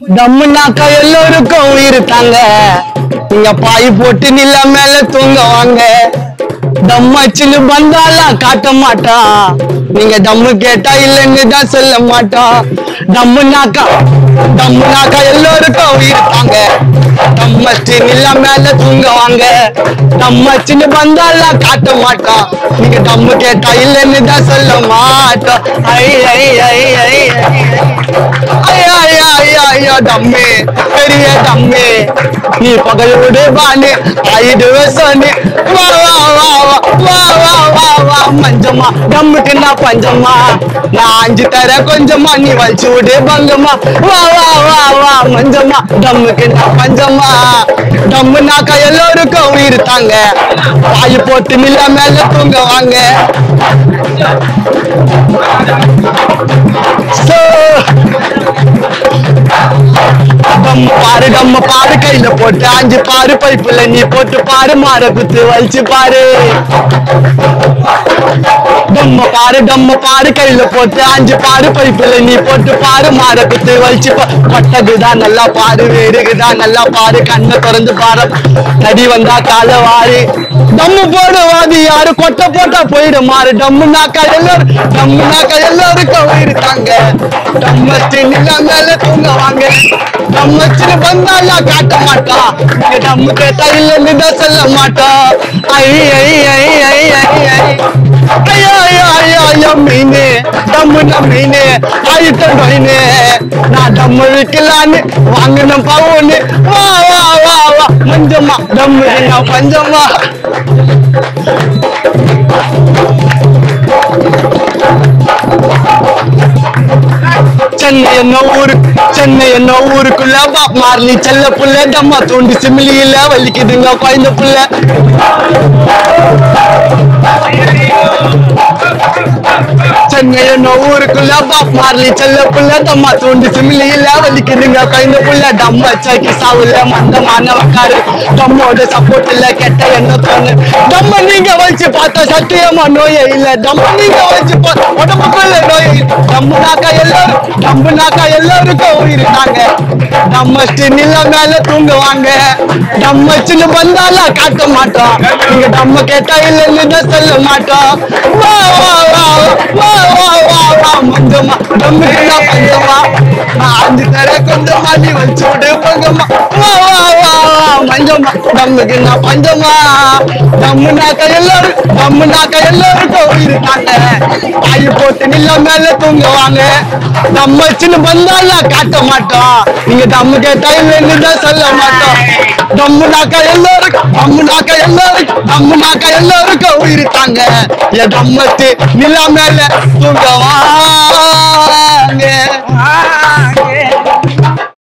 டம்முனாக்கா எல்லோருக்கும் உயிர் தாங்க நீங்க பாய் போட்டு நில மேல தூங்க வாங்க டம்மாச்சுன்னு பந்தாலாம் காட்ட மாட்டான் நீங்க டம்மு கேட்டா இல்லைன்னு தான் சொல்ல மாட்டான் டம்முனாக்கா டம்முனாக்கா எல்லோருக்கும் உயிர் தாங்க டம்மச்சு நில மேல தூங்க வாங்க டம்மச்சுன்னு பந்தாலாம் காட்ட மாட்டான் நீங்க டம்மு கேட்டா இல்லைன்னு தான் சொல்ல மாட்டோம் ஐ ஐ ஐ ஐ ஐ ஐயா ஐயா ஐயா ஐயா டம்மி பெரிய டம்மி நீ பகலோடு பானு ஆயிடுவே சொன்னி வா வா வா வா வா வா வா வா மஞ்சம்மா டம்முக்கு நான் பஞ்சம்மா நான் அஞ்சு தர கொஞ்சமா நீ வச்சு விடு பங்கம்மா வா வா வா வா மஞ்சம்மா டம்முக்கு நான் பஞ்சம்மா டம்முனாக்கா எல்லோருக்கும் உயிர் தாங்க வாய் போட்டு நில மேல தூங்க வாங்க So, டம் பாரு நம்ம பாரு கையில போட்டு அஞ்சு பாரு பைப்புல நீ போட்டு பாரு மாற குத்து வலிச்சு பாரு டம்ம பாரு டம்ம பாரு கையில போட்டு அஞ்சு பாரு பைப்புல நீ போட்டு பாரு மாற குத்து வலிச்சு பா- கொட்டகுதான் நல்லா பாரு வேடுகுதான் நல்லா பாரு கண்ணை திறந்து பாரு நடி வந்தா கால வாரி டம்மு போடு வாதி யாரு கொட்டை போட்டா போயிடு மாறு டம்முனாக்கா எல்லாரும் டம்முனாக்கா எல்லாருக்கும் இருக்காங்க டம்மஸ்டி நில மேல தூங்க வாங்க டம்மஸ்டின்னு வந்தாலா காட்ட மாட்டான் இங்க டம்மு கேட்டா இல்லைன்னு தான் சொல்ல மாட்டான் ஐ ஐ ஐ ஐ ஐ ஐ ஐயோ ஐயோ ஐயோ ஐயோ மீனு டம்முன மீனு ஆயிட்டம் டொயினு நான் டம்மு விற்கலான்னு வாங்கின பவுன்னு வா வா வா வா மஞ்சம்மா டம்மு நான் பஞ்சம்மா சென்னை என்ன ஊரு சென்னை என்ன ஊருக்குள்ள பாப் மார்லி செல்ல புள்ள டம்மா தோண்டி சிமிலியில வலிக்குதுங்க குழந்த புள்ள சென்னை என்ன ஊருக்குள்ள பாப் மார்லி செல்ல புள்ள டம்மா தோண்டி சிமிலியில வலிக்குதுங்க குழந்த புள்ள டம்மா சாக்கி சாவுல மந்தமான வக்காரு டம்மோட சப்போர்ட் இல்ல கெட்ட என்ன தோணு டம்ம நீங்க வச்சு பார்த்தா சத்தியமா நோயே இல்ல டம்ம நீங்க வச்சு பார்த்தா உடம்புக்குள்ள நோய் டம்முனாக்கா எல்லாரும் டம்முனாக்கா எல்லாருக்கும் உயிருக்காங்க நம்ம நில மேல தூங்குவாங்க நம்ம சின்ன வந்தாலா காட்ட மாட்டோம் நீங்க நம்ம கேட்டா இல்லைன்னு தான் சொல்ல மாட்டோம் வா வா வா வா வா வா வா மஞ்சமா டம்முக்கு நான் பஞ்சமா நான் அஞ்சு தர கொஞ்சமா நீ வச்சு விடு பங்கம்மா வா வா வா வா மஞ்சமா டம்முக்கு நான் பஞ்சமா டம்முனாக்கா எல்லாரும் டம்முனாக்கா எல்லாருக்கும் உயிருக்காங்க ஆயு போட்டு நில மேல தூங்குவாங்க நம்ம சின்ன வந்தாலாம் காட்ட மாட்டோம் நீங்க டம்மு கேட்டா இல்லைன்னு தான் சொல்ல மாட்டோம் டம்முனாக்கா எல்லாருக்கும் டம்முனாக்கா எல்லாருக்கும் டம்முனாக்கா எல்லாருக்கும் உயிருக்காங்க என் டம்மத்து நில மேல தூங்குவாங்க